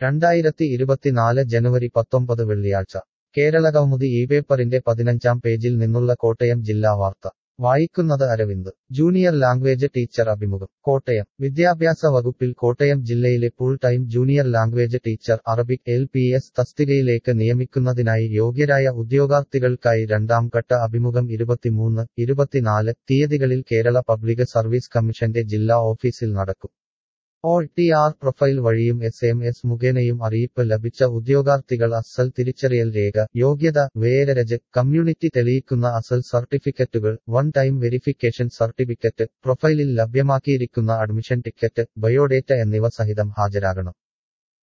രണ്ടായിരത്തി ഇരുപത്തിനാല് ജനുവരി പത്തൊമ്പത് വെള്ളിയാഴ്ച കേരളകൗമുദി ഈ പേപ്പറിന്റെ പതിനഞ്ചാം പേജിൽ നിന്നുള്ള കോട്ടയം ജില്ലാ വാർത്ത വായിക്കുന്നത് അരവിന്ദ് ജൂനിയർ ലാംഗ്വേജ് ടീച്ചർ അഭിമുഖം കോട്ടയം വിദ്യാഭ്യാസ വകുപ്പിൽ കോട്ടയം ജില്ലയിലെ full time junior language teacher Arabic L P S തസ്തികയിലേക്ക് നിയമിക്കുന്നതിനായി യോഗ്യരായ ഉദ്യോഗാർത്ഥികൾക്കായി രണ്ടാം ഘട്ട അഭിമുഖം ഇരുപത്തിമൂന്ന് ഇരുപത്തിനാല് തീയതികളിൽ കേരള പബ്ലിക് സർവീസ് കമ്മീഷന്റെ ജില്ലാ ഓഫീസിൽ നടക്കും ഓൾ ടി ആർ പ്രൊഫൈൽ വഴിയും എസ് എം എസ് മുഖേനയും അറിയിപ്പ് ലഭിച്ച ഉദ്യോഗാർത്ഥികൾ അസൽ തിരിച്ചറിയൽ രേഖ യോഗ്യത വേരരജ് കമ്മ്യൂണിറ്റി തെളിയിക്കുന്ന അസൽ സർട്ടിഫിക്കറ്റുകൾ വൺ ടൈം വെരിഫിക്കേഷൻ സർട്ടിഫിക്കറ്റ് പ്രൊഫൈലിൽ ലഭ്യമാക്കിയിരിക്കുന്ന അഡ്മിഷൻ ടിക്കറ്റ് ബയോഡേറ്റ എന്നിവ സഹിതം ഹാജരാകണം